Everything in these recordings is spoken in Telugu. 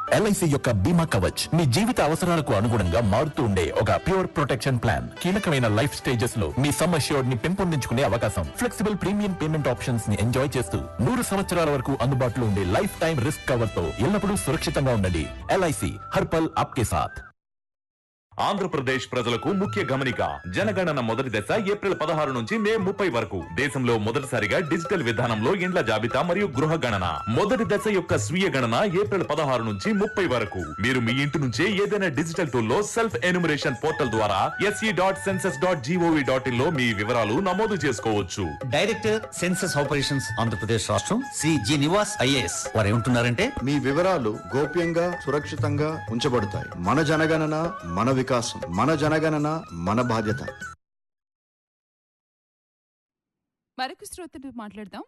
ఎల్ఐసి యొక్క బీమా కవచ్ మీ జీవిత అవసరాలకు అనుగుణంగా మారుతూ ఉండే ఒక ప్యూర్ ప్రొటెక్షన్ ప్లాన్ కీలకమైన లైఫ్ స్టేజెస్ లో మీ సమ్ అష్యూర్డ్ ని పెంపొందించుకునే అవకాశం ఫ్లెక్సిబుల్ ప్రీమియం పేమెంట్ ఆప్షన్స్ ని ఎంజాయ్ చేస్తూ నూరు సంవత్సరాల వరకు అందుబాటులో ఉండే లైఫ్ టైం రిస్క్ కవర్ తో ఎల్లప్పుడూ సురక్షితంగా ఉండండి ఎల్ఐసి హర్పల్ ఆప్కే సాథ్ ఆంధ్రప్రదేశ్ ప్రజలకు ముఖ్య గమనిక జనగణన మొదటి దశ ఏప్రిల్ పదహారు నుంచి మే ముప్పై వరకు దేశంలో మొదటిసారిగా డిజిటల్ విధానంలో ఇండ్ల జాబితా మరియు గృహ గణన మొదటి దశ యొక్క స్వీయ గణన ఏప్రిల్ పదహారు నుంచి ముప్పై వరకు మీరు మీ ఇంటి నుంచే ఏదైనా డిజిటల్ టూల్ లో సెల్ఫ్ ఎన్యూమరేషన్ పోర్టల్ ద్వారా S E dot census dot G O V dot in లో మీ వివరాలు నమోదు చేసుకోవచ్చు డైరెక్టర్ సెన్సస్ ఆపరేషన్స్ ఆంధ్రప్రదేశ్ రాష్ట్రం శ్రీ జి నివాస్ ఐఏఎస్ వారు ఏమంటున్నారంటే మీ వివరాలు గోప్యంగా సురక్షితంగా ఉంచబడతాయి మన జనగణన మన వికాసం మన జనగణన మన బాధ్యత మరొక శ్రోతతో మాట్లాడదాం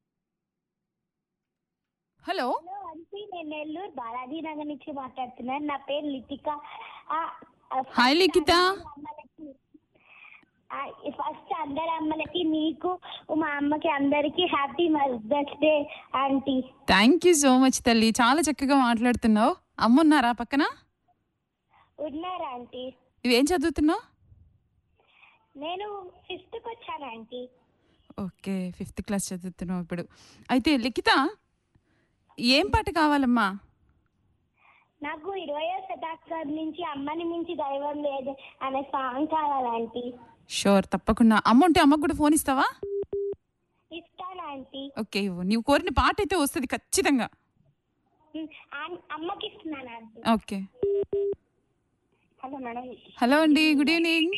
హలో హలో ఆంటీ నేను నెల్లూరు బాలాజీ నగర్ నుంచి మాట్లాడుతున్నాను నా పేరు లితిక ఆ, ఆ, హాయ్ లిఖిత అమ్మలకి ఆ, ఫస్ట్ అందరి అమ్మలకి మీకు మా అమ్మకి అందరికి happy mother's day aunty thank you so much తల్లి చాలా చక్కగా మాట్లాడుతున్నావు అమ్మ ఉన్నారా పక్కన ఉన్నారా ఆంటీ నువ్వేం చదువుతున్నావు నేను ఫిఫ్త్కి వచ్చాను ఆంటీ ఓకే ఫిఫ్త్ క్లాస్ చదువుతున్నావు ఇప్పుడు అయితే లిఖిత ఏం పాట కావాలమ్మా నాకు ఇరవయో శతాబ్దం నుంచి అమ్మని మించి దైవం లేదు అనే సాంగ్ కావాలి ఆంటీ షూర్ తప్పకుండా అమ్మ ఉంటే అమ్మకు కూడా ఫోన్ ఇస్తావా ఇస్తాను ఆంటీ ఓకే ఇవ్వు నీవు కోరిన పాట అయితే వస్తుంది ఖచ్చితంగా ఉమ్, ఆన్- అమ్మకి ఇస్తున్నాను aunty okay hello madam hello అండి గుడ్ ఈవినింగ్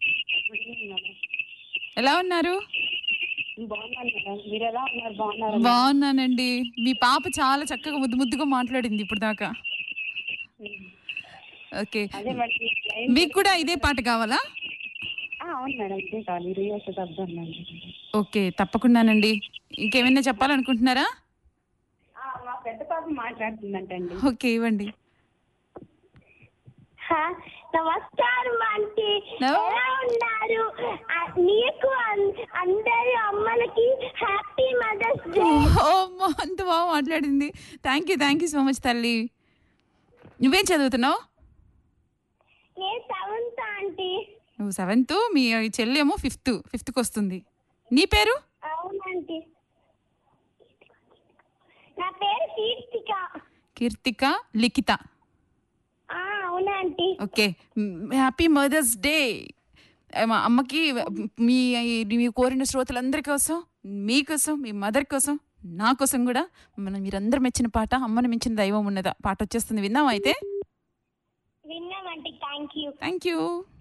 ఎలా ఉన్నారు బాగున్నాను మేడం మీరు ఎలా ఉన్నారు బాగున్నారు బాగున్నానండి మీ పాప చాలా చక్కగా ముద్దు ముద్దుగా మాట్లాడింది ఇప్పుడు దాకా ఓకే అదే మేడం మీకు కూడా ఇదే పాట కావాలా ఆ, అవును మేడం ఇదే కాదు ఇరవై శతాబ్దం అండి ఓకే తప్పకుండానండి ఇంకేమైనా చెప్పాలనుకుంటున్నారా ఆ, మా పెద్ద పాప మాట్లాడుతుందంటండి ఓకే ఇవ్వండి నమస్కారం ఆంటీ నమ- ఎలా ఉన్నారు ఆ, నీకు అన్- అందరి అమ్మలకి హ్యాపీ మదర్స్ డే ఓ అమ్మో, అంత బాగా మాట్లాడింది thank you thank you so much తల్లి నువ్వేం చదువుతున్నావు నేను సెవెంత్ ఆంటీ నువ్వు సెవెంత్ మీ చెల్లి ఏమో ఫిఫ్త్ ఫిఫ్త్కి వస్తుంది నీ పేరు అవునంటీ నా పేరు కీర్తిక కీర్తిక లిఖిత ఆ, అవునంటీ ఓకే హ్యాపీ మదర్స్ డే మా అమ్మకి మీ మీ కోరిన శ్రోతలందరి కోసం మీకోసం మీ మదర్ కోసం నా కోసం కూడా మనం మీరందరూ మెచ్చిన పాట అమ్మను మించిన దైవం ఉన్నదా పాట వచ్చేస్తుంది విందాం అయితే విన్నామంటీ థ్యాంక్ యూ థ్యాంక్ యూ